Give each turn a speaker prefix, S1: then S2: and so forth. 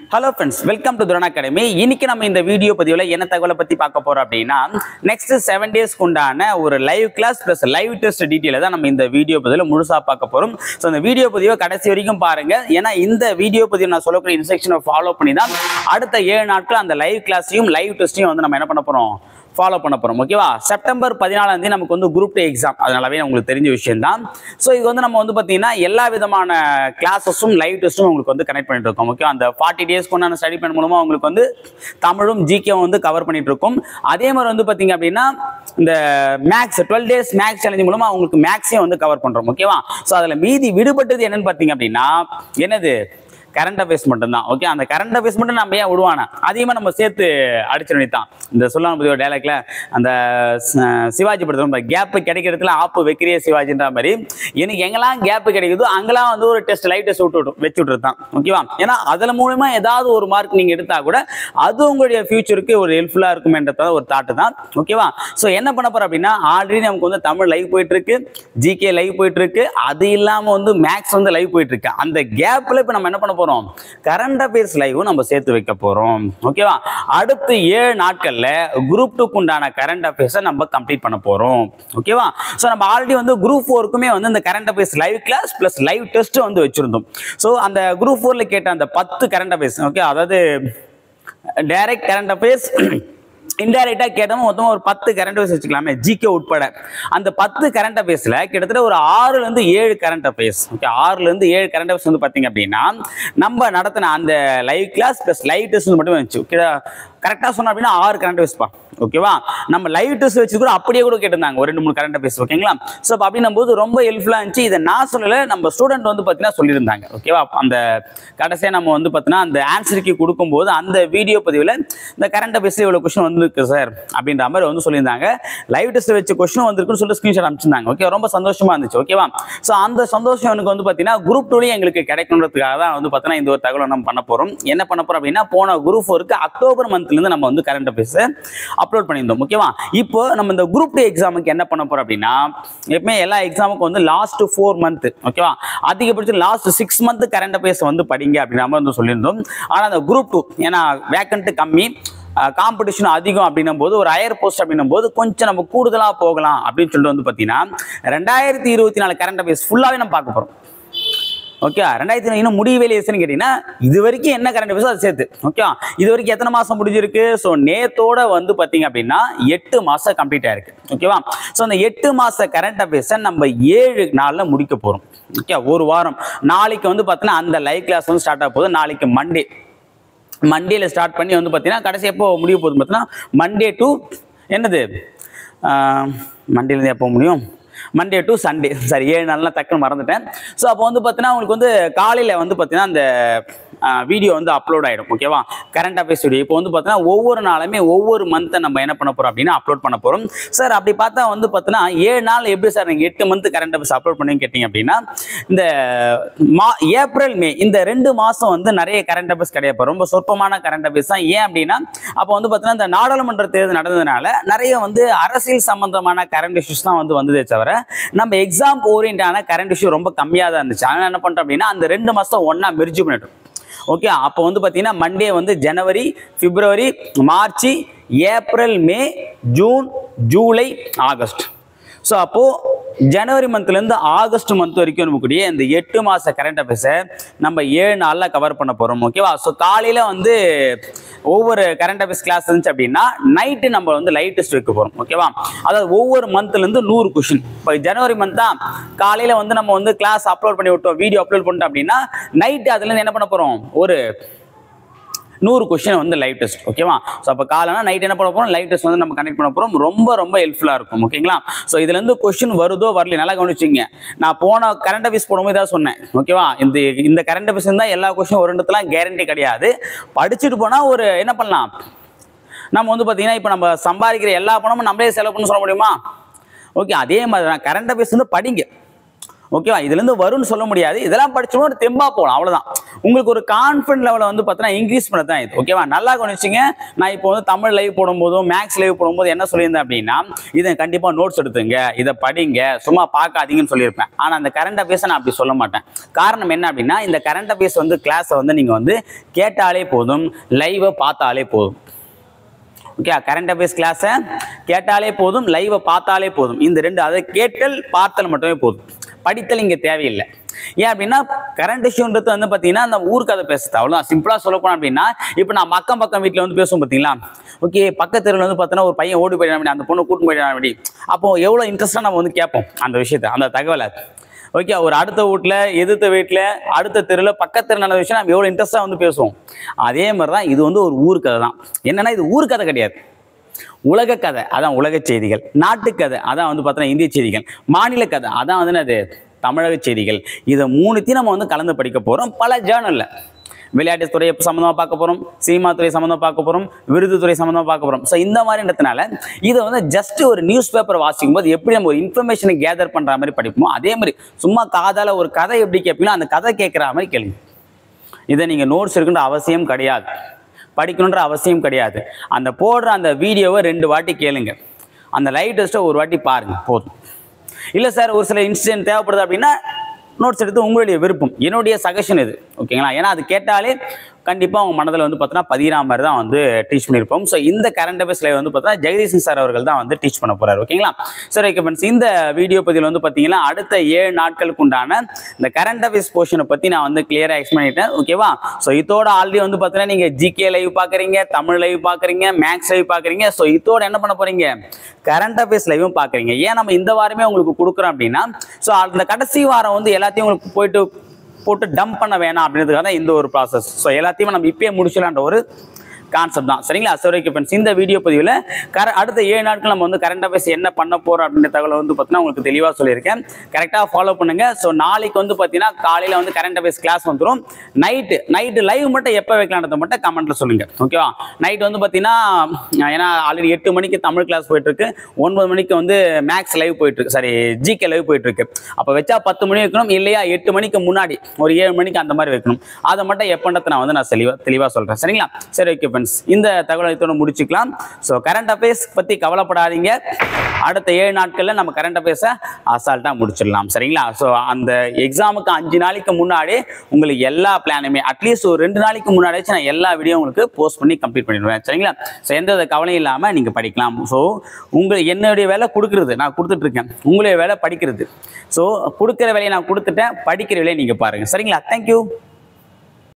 S1: hello friends welcome to துரண் academy இன்னைக்கு நம்ம இந்த வீடியோ பதிவில் என்ன தகவலை பற்றி பார்க்க போறோம் அப்படின்னா நெக்ஸ்ட் செவன் டேஸ்க்கு உண்டான ஒரு live class plus live test டீட்டெயிலை தான் நம்ம இந்த வீடியோ பதிவில் முழுசாக பார்க்க போகிறோம் ஸோ இந்த வீடியோ பதிவை கடைசி வரைக்கும் பாருங்க ஏன்னா இந்த வீடியோ பதிவு நான் சொல்லக்கூடிய இன்ஸ்ட்ரக்ஷனை ஃபாலோ பண்ணி தான் அடுத்த ஏழு நாட்கள் அந்த லைவ் கிளாஸையும் லைவ் டெஸ்ட்டையும் வந்து நம்ம என்ன பண்ண போகிறோம் ஃபாலோ பண்ண போகிறோம் ஓகேவா செப்டம்பர் பதினாலாம் தேதி நமக்கு வந்து குரூப் டூ எக்ஸாம் அதனாலவே உங்களுக்கு தெரிஞ்ச விஷயம் தான் ஸோ இது வந்து நம்ம வந்து பார்த்தீங்கன்னா எல்லா விதமான கிளாஸஸும் லைவ் டெஸ்ட்டும் உங்களுக்கு வந்து கனெக்ட் பண்ணிட்டு இருக்கோம் ஓகே அந்த ஃபார்ட்டி டேஸ்க்கு உண்டான ஸ்டடி பண்ண மூலமாக உங்களுக்கு வந்து தமிழும் ஜிகேவும் வந்து கவர் பண்ணிட்டு இருக்கோம் அதே மாதிரி வந்து பார்த்தீங்க அப்படின்னா இந்த maths twelve days maths challenge மூலமாக உங்களுக்கு மேக்ஸையும் வந்து கவர் பண்ணுறோம் ஓகேவா ஸோ அதில் மீதி விடுபட்டது என்னன்னு பார்த்தீங்க அப்படின்னா என்னது கரண்ட் அஃபேர்ஸ் மட்டும்தான் ஓகே அந்த கரண்ட் அஃபேர்ஸ் மட்டும் நம்ம ஏன் விடுவானா அதிகமாக நம்ம சேர்த்து அடிச்சிட வேண்டியதான் இந்த சொல்லாம பதிவு டைலாக்ல அந்த ச- சிவாஜி படத்தில் கேப் கிடைக்கிறதுல ஆப்பு வைக்கிறிய சிவாஜின்ற மாதிரி எனக்கு எங்கெல்லாம் கேப் கிடைக்குதோ அங்கெல்லாம் வந்து ஒரு டெஸ்ட் லைவ் டெஸ்ட் விட்டு விட்டு- வச்சு விட்டுறது தான் ஓகேவா ஏன்னா அதில் மூலமா ஏதாவது ஒரு மார்க் நீங்கள் எடுத்தா கூட அது உங்களுடைய ஃபியூச்சருக்கு ஒரு ஹெல்ப்ஃபுல்லாக இருக்குமென்றத ஒரு தாட்டு தான் ஓகேவா ஸோ என்ன பண்ண போறோம் அப்படின்னா ஆல்ரெடி நமக்கு வந்து தமிழ் லைவ் போயிட்டு இருக்கு ஜிகே லைவ் போயிட்டு இருக்கு அது இல்லாமல் வந்து மேக்ஸ் வந்து லைவ் போயிட்டு இருக்கு அந்த கேப்ல இப்போ நம்ம என்ன பண்ண போறோம் கரண்ட் அஃபேர்ஸ் லைவும் நம்ம சேர்த்து வைக்க போறோம் ஓகேவா அடுத்து ஏழு நாட்கள்ல குரூப் டூக்கு உண்டான கரண்ட் அஃபேர்ஸை நம்ம கம்ப்ளீட் பண்ண போறோம் ஓகேவா ஸோ நம்ம ஆல்ரெடி வந்து குரூப் ஃபோருக்குமே வந்து இந்த current affairs live class plus live test வந்து வச்சிருந்தோம் ஸோ அந்த குரூப் ஃபோர்ல கேட்ட அந்த பத்து கரண்ட் அஃபேர்ஸ் ஓகே அதாவது டைரக்ட் கரண்ட் அஃபேர்ஸ் இன்டைரக்டாக கேட்டோம் மொத்தமாக ஒரு பத்து கரண்ட் அஃபேர்ஸ் வச்சுக்கலாமே ஜிகே உட்பட அந்த பத்து கரண்ட் அஃபேர்ஸில் கிட்டத்தட்ட ஒரு ஆறுலேருந்து ஏழு கரண்ட் அஃபேர்ஸ் ஓகே ஆறுலேருந்து ஏழு கரண்ட் அஃபேர்ஸ் வந்து பார்த்தீங்க அப்படின்னா நம்ம நடத்தின அந்த live class plus live test மட்டுமே வந்துச்சு கரெக்டாக சொன்னோம் அப்படின்னா ஆறு கரண்ட் அஃபேர்ஸ்ப்பா ஓகேவா நம்ம லைவ் டெஸ்ட் வச்சு கூட அப்படியே கூட கேட்டிருந்தாங்க ஒரு ரெண்டு மூணு கரண்ட் அஃபேர்ஸ் ஓகேங்களா ஸோ அப்போ அப்படின்னும் போது ரொம்ப ஹெல்ப்ஃபுல்லாக இருந்துச்சு இதை நான் சொல்லலை நம்ம ஸ்டூடெண்ட் வந்து பார்த்தீங்கன்னா சொல்லியிருந்தாங்க ஓகேவா அந்த கடைசியாக நம்ம வந்து பார்த்தீங்கன்னா அந்த ஆன்சருக்கு கொடுக்கும்போது அந்த வீடியோ பதிவில் இந்த கரண்ட் அஃபேர்ஸில் இவ்வளோ கொஸ்டின் வந்திருக்கு சார் அப்படின்ற மாதிரி வந்து சொல்லியிருந்தாங்க லைவ் டெஸ்ட் வச்ச கொஸ்டின் வந்திருக்குன்னு சொல்லி ஸ்க்ரீன்ஷாட் அனுப்பிச்சிருந்தாங்க ஓகே ரொம்ப சந்தோஷமா இருந்துச்சு ஓகேவா ஸோ அந்த சந்தோஷம் எனக்கு வந்து பார்த்தீங்கன்னா குரூப் டூலையும் எங்களுக்கு கிடைக்கணுன்றதுக்காக தான் வந்து பார்த்தீங்கன்னா இந்த ஒரு தகவலை நம்ம பண்ண போகிறோம் என்ன பண்ண போகிறோம் அப்படின்னா போன குரூப் ஃபோருக்கு அக்டோபர் மந்த்லேருந்து நம்ம வந்து கரண்ட் அஃபேர்ஸ் அப்லோட் பண்ணியிருந்தோம் ஓகேவா இப்போ நம்ம இந்த குரூப் டூ எக்ஸாமுக்கு என்ன பண்ண போகிறோம் அப்படின்னா எப்பவுமே எல்லா எக்ஸாமுக்கும் வந்து லாஸ்ட் ஃபோர் மந்த் ஓகேவா அதிகபட்சம் last six month current affairs வந்து படிங்க அப்படின்ற மாதிரி வந்து சொல்லியிருந்தோம் ஆனால் அந்த குரூப் டூ ஏன்னா வேக்கண்ட் கம்மி காம்படிஷன் அதிகம் அப்படின்னும் போது ஒரு ஹையர் போஸ்ட் அப்படின்னும் போது கொஞ்சம் நம்ம கூடுதலாக போகலாம் அப்படின்னு சொல்லிட்டு வந்து பார்த்தீங்கன்னா ரெண்டாயிரத்தி இருபத்தி நாலு கரண்ட் அஃபேர்ஸ் ஃபுல்லாகவே நம்ம பார்க்க போகிறோம் ஓகே ரெண்டாயிரத்தி இன்னும் முடியவே இல்லையேன்னு கேட்டிங்கன்னா இது வரைக்கும் என்ன கரண்ட் அஃபேர்ஸோ அது சேர்த்து ஓகே இது வரைக்கும் எத்தனை மாதம் முடிஞ்சிருக்கு ஸோ நேத்தோட வந்து பார்த்தீங்க அப்படின்னா எட்டு மாதம் கம்ப்ளீட் ஆயிருக்கு ஓகேவா ஸோ அந்த எட்டு மாத கரண்ட் அஃபேர்ஸை நம்ம ஏழு நாளில் முடிக்க போகிறோம் ஓகே ஒரு வாரம் நாளைக்கு வந்து பார்த்தீங்கன்னா அந்த லைவ் கிளாஸ் வந்து ஸ்டார்ட் ஆக போகுது நாளைக்கு மண்டே மண்டேல ஸ்டார்ட் பண்ணி வந்து பார்த்தீங்கன்னா கடைசி எப்போ முடிய போகுது பார்த்தீங்கன்னா மண்டே டு என்னது மண்டேலேருந்து எப்போ முடியும் மண்டே டு சண்டே சரி ஏழு நாள்லாம் டக்குன்னு மறந்துட்டேன் ஸோ அப்போ வந்து பார்த்தீங்கன்னா உங்களுக்கு வந்து காலையில் வந்து பார்த்தீங்கன்னா அந்த வீடியோ வந்து அப்லோட் ஆகிடும் ஓகேவா கரண்ட் அஃபேர்ஸ் வீடியோ இப்போ வந்து பார்த்தீங்கன்னா ஒவ்வொரு நாளுமே ஒவ்வொரு மந்த்தை நம்ம என்ன பண்ண போகிறோம் அப்படின்னா அப்லோட் பண்ண போகிறோம் சார் அப்படி பார்த்தா வந்து பார்த்தீங்கன்னா ஏழு நாள் எப்படி சார் நீங்கள் எட்டு மந்த் கரண்ட் அஃபேர்ஸ் அப்லோட் பண்ணி கேட்டிங்க அப்படின்னா இந்த மா ஏப்ரல் மே இந்த ரெண்டு மாதம் வந்து நிறைய கரண்ட் அஃபேர்ஸ் கிடையாது ரொம்ப சொற்பமான கரண்ட் அஃபேர்ஸ் தான் ஏன் அப்படின்னா அப்போ வந்து பார்த்தீங்கன்னா இந்த நாடாளுமன்ற தேர்தல் நடந்ததுனால நிறைய வந்து அரசியல் சம்பந்தமான கரண்ட் இஷ்யூஸ் தான் வந்து வந்ததே தவிர நம்ம எக்ஸாம் ஓரியன்டான கரண்ட் இஷ்யூ ரொம்ப கம்மியாக தான் இருந்துச்சு அதனால் என்ன பண்ணுறோம் அப்படின்னா அந்த ரெண்டு மாதம் ஒன்றா மெர்ஜி பண்ணிட்டோம் ஓகே அப்போ வந்து பார்த்தீங்கன்னா மண்டே வந்து ஜனவரி பிப்ரவரி மார்ச் ஏப்ரல் மே ஜூன் ஜூலை ஆகஸ்ட் ஸோ அப்போது ஜனவரி மந்த்லேருந்து ஆகஸ்ட் மந்த் வரைக்கும் இருக்கக்கூடிய இந்த எட்டு மாத கரண்ட் அஃபேர்ஸை நம்ம ஏழு நாளில் கவர் பண்ண போகிறோம் ஓகேவா ஸோ காலையில் வந்து ஒவ்வொரு கரண்ட் அஃபேர்ஸ் கிளாஸ் இருந்துச்சு அப்படின்னா நைட்டு நம்ம வந்து லைட் டெஸ்ட் வைக்க போகிறோம் ஓகேவா அதாவது ஒவ்வொரு மந்த்லேருந்து நூறு கொஷின் இப்போ ஜனவரி மந்த் தான் காலையில் வந்து நம்ம வந்து கிளாஸ் அப்லோட் பண்ணி விட்டோம் வீடியோ அப்லோட் பண்ணிட்டோம் அப்படின்னா நைட்டு அதுலேருந்து என்ன பண்ண போகிறோம் ஒரு நூறு கொஸ்டின் வந்து லைவ் டெஸ்ட் ஓகேவா ஸோ அப்போ காலைனா நைட் என்ன பண்ண போகிறோம் லைவ் டெஸ்ட் வந்து நம்ம கனெக்ட் பண்ண போகிறோம் ரொம்ப ரொம்ப ஹெல்ப்ஃபுல்லாக இருக்கும் ஓகேங்களா ஸோ இதுலேருந்து கொஸ்டின் வருதோ வரல நல்லா கவனிச்சிங்க நான் போன கரண்ட் அஃபேர்ஸ் போடும்போது தான் சொன்னேன் ஓகேவா இந்த இந்த கரண்ட் அஃபேர்ஸ் தான் எல்லா கொஸ்டின் வருன்றதுலாம் கேரண்டி கிடையாது படிச்சுட்டு போனால் ஒரு என்ன பண்ணலாம் நம்ம வந்து பார்த்தீங்கன்னா இப்போ நம்ம சம்பாதிக்கிற எல்லா பணமும் நம்மளே செலவு பண்ண சொல்ல முடியுமா ஓகே அதே மாதிரி தான் கரண்ட் அஃபேர்ஸ் வந்து படிங்க ஓகேவா இதுலேருந்து வரும்னு சொல்ல முடியாது இதெல்லாம் படிச்சோம்னா ஒரு தெம்பா போகலாம் அவ்வளவுதான் உங்களுக்கு ஒரு கான்ஃபிடன்ட் லெவலை வந்து பார்த்தீங்கன்னா இன்க்ரீஸ் பண்ண தான் இது ஓகேவா நல்லா கவனிச்சிங்க நான் இப்போ வந்து தமிழ் லைவ் போடும்போதும் மேக்ஸ் லைவ் போடும்போது என்ன சொல்லியிருந்தேன் அப்படின்னா இதை கண்டிப்பாக நோட்ஸ் எடுத்துங்க இதை படிங்க சும்மா பார்க்காதீங்கன்னு சொல்லியிருப்பேன் ஆனால் அந்த கரண்ட் அஃபேர்ஸை நான் அப்படி சொல்ல மாட்டேன் காரணம் என்ன அப்படின்னா இந்த கரண்ட் அஃபேர்ஸ் வந்து கிளாஸை வந்து நீங்கள் வந்து கேட்டாலே போதும் லைவை பார்த்தாலே போதும் ஓகே கரண்ட் அஃபேர்ஸ் கிளாஸை கேட்டாலே போதும் லைவை பார்த்தாலே போதும் இந்த ரெண்டு அதை கேட்டல் பார்த்தல் மட்டுமே போதும் படித்தல் இங்கே தேவையில்லை ஏன் அப்படின்னா கரண்ட் இஷ்யூன்றது வந்து பார்த்தீங்கன்னா அந்த ஊர் கதை பேசுறது அவ்வளோதான் சிம்பிளாக சொல்ல போனோம் அப்படின்னா இப்போ நான் மக்கம் பக்கம் வீட்டில் வந்து பேசுவோம் பார்த்தீங்களா ஓகே பக்கத்து தெருவில் வந்து பார்த்தோன்னா ஒரு பையன் ஓடி போயிடாம அந்த பொண்ணு கூட்டு போயிடாம அப்படி அப்போ எவ்வளோ இன்ட்ரெஸ்ட்டாக நம்ம வந்து கேட்போம் அந்த விஷயத்தை அந்த தகவலை ஓகே ஒரு அடுத்த வீட்டில் எதிர்த்த வீட்டில் அடுத்த தெருவில் பக்கத்தில் நடந்த விஷயம் நம்ம எவ்வளோ இன்ட்ரெஸ்ட்டாக வந்து பேசுவோம் அதே மாதிரி தான் இது வந்து ஒரு ஊர் கதை தான் என்னன்னா இது ஊர் கதை கிடையாது உலக கதை அதான் உலக செய்திகள் நாட்டுக்கதை அதான் வந்து பார்த்தோன்னா இந்திய செய்திகள் மாநில கதை அதான் வந்து என்னது தமிழக செய்திகள் இதை மூணுத்தையும் நம்ம வந்து கலந்து படிக்க போகிறோம் பல ஜேர்னலில் விளையாட்டு துறை சம்மந்தமாக பார்க்க போகிறோம் சினிமா துறை சம்மந்தமாக பார்க்க போகிறோம் விருது துறை சம்மந்தமாக பார்க்க போகிறோம் ஸோ இந்த மாதிரின்றதுனால இதை வந்து ஜஸ்ட் ஒரு நியூஸ் பேப்பர் வாசிக்கும் போது எப்படி நம்ம ஒரு இன்ஃபர்மேஷனை கேதர் பண்ணுற மாதிரி படிப்போமோ அதே மாதிரி சும்மா காதால் ஒரு கதை எப்படி கேட்பீங்களோ அந்த கதை கேட்குற மாதிரி கேளுங்க இதை நீங்கள் நோட்ஸ் இருக்குன்ற அவசியம் கிடையாது படிக்கணுன்ற அவசியம் கிடையாது அந்த போடுற அந்த வீடியோவை ரெண்டு வாட்டி கேளுங்க அந்த லைவ் டெஸ்ட்டை ஒரு வாட்டி பாருங்க போதும் இல்லை சார் ஒரு சில இன்சிடென்ட் தேவைப்படுது அப்படின்னா நோட்ஸ் எடுத்து உங்களுடைய விருப்பம் என்னுடைய சஜஷன் இது ஓகேங்களா ஏன்னா அது கேட்டாலே கண்டிப்பாக அவங்க மனதில் வந்து பார்த்தோன்னா பதிகிற மாதிரி தான் வந்து டீச் பண்ணியிருப்போம் ஸோ இந்த கரண்ட் அஃபேர்ஸில் வந்து பார்த்தோன்னா ஜெகதீஷன் சார் அவர்கள் தான் வந்து டீச் பண்ண போகிறார் ஓகேங்களா சரி ஓகே ஃப்ரெண்ட்ஸ் இந்த வீடியோ பதிவில் வந்து பார்த்தீங்கன்னா அடுத்த ஏழு நாட்களுக்கு உண்டான இந்த கரண்ட் அஃபேர்ஸ் போர்ஷனை பற்றி நான் வந்து கிளியராக எக்ஸ்பிளைன் பண்ணிட்டேன் ஓகேவா ஸோ இதோட ஆல்ரெடி வந்து பார்த்தீங்கன்னா நீங்கள் ஜிகே லைவ் பார்க்குறீங்க தமிழ் லைவ் பார்க்குறீங்க மேக்ஸ் லைவ் பார்க்குறீங்க ஸோ இதோட என்ன பண்ண போகிறீங்க கரண்ட் அஃபேர்ஸ் லைவும் பார்க்குறீங்க ஏன் நம்ம இந்த வாரமே உங்களுக்கு கொடுக்குறோம் அப்படின்னா ஸோ அந்த கடைசி வாரம் வந்து எல்லாத்தையும் உங்களுக்கு போயிட்டு போட்டு டம்ப் பண்ண வேணாம் அப்படின்றதுக்காக தான் இந்த ஒரு ப்ராசஸ் ஸோ எல்லாத்தையுமே நம்ம இப்பயே முடிச்சலான்ற ஒரு கான்செப்ட் தான் சரிங்களா சரி ஓகே ஃப்ரெண்ட்ஸ் இந்த வீடியோ பதிவில் கர அடுத்த ஏழு நாட்கள் நம்ம வந்து கரண்ட் அஃபேர்ஸ் என்ன பண்ண போகிறோம் அப்படின்ற தகவலை வந்து பார்த்தீங்கன்னா உங்களுக்கு தெளிவாக சொல்லியிருக்கேன் கரெக்டாக ஃபாலோ பண்ணுங்கள் ஸோ நாளைக்கு வந்து பார்த்தீங்கன்னா காலையில் வந்து கரண்ட் அஃபேர்ஸ் கிளாஸ் வந்துடும் நைட்டு நைட்டு லைவ் மட்டும் எப்போ வைக்கலான்றதை மட்டும் கமெண்ட்டில் சொல்லுங்கள் ஓகேவா நைட் வந்து பார்த்தீங்கன்னா ஏன்னா ஆல்ரெடி எட்டு மணிக்கு தமிழ் கிளாஸ் போயிட்டுருக்கு ஒன்பது மணிக்கு வந்து மேக்ஸ் லைவ் போயிட்டுருக்கு சாரி ஜிகே லைவ் போயிட்டுருக்கு அப்போ வச்சா பத்து மணி வைக்கணும் இல்லையா எட்டு மணிக்கு முன்னாடி ஒரு ஏழு மணிக்கு அந்த மாதிரி வைக்கணும் அதை மட்டும் எப்போன்றதை நான் வந்து நான் தெளிவாக தெளிவாக சொல்கிறேன் சரிங்களா சரி ஓகே ஃப்ரெண்ட்ஸ் இந்த தகவலை இதோட முடிச்சுக்கலாம் ஸோ கரண்ட் அஃபேர்ஸ் பற்றி கவலைப்படாதீங்க அடுத்த ஏழு நாட்களில் நம்ம கரண்ட் அஃபேர்ஸை அசால்ட்டாக முடிச்சிடலாம் சரிங்களா ஸோ அந்த எக்ஸாமுக்கு அஞ்சு நாளைக்கு முன்னாடி உங்களுக்கு எல்லா பிளானுமே அட்லீஸ்ட் ஒரு ரெண்டு நாளைக்கு முன்னாடியாச்சும் நான் எல்லா வீடியோ உங்களுக்கு போஸ்ட் பண்ணி கம்ப்ளீட் பண்ணிடுவேன் சரிங்களா ஸோ எந்த வித கவலையும் இல்லாமல் நீங்கள் படிக்கலாம் ஸோ உங்கள் என்னுடைய வேலை கொடுக்குறது நான் கொடுத்துட்ருக்கேன் உங்களுடைய வேலை படிக்கிறது ஸோ கொடுக்குற வேலையை நான் கொடுத்துட்டேன் படிக்கிற வேலையை நீங்கள் பாருங்கள் சரிங்களா தேங்க்யூ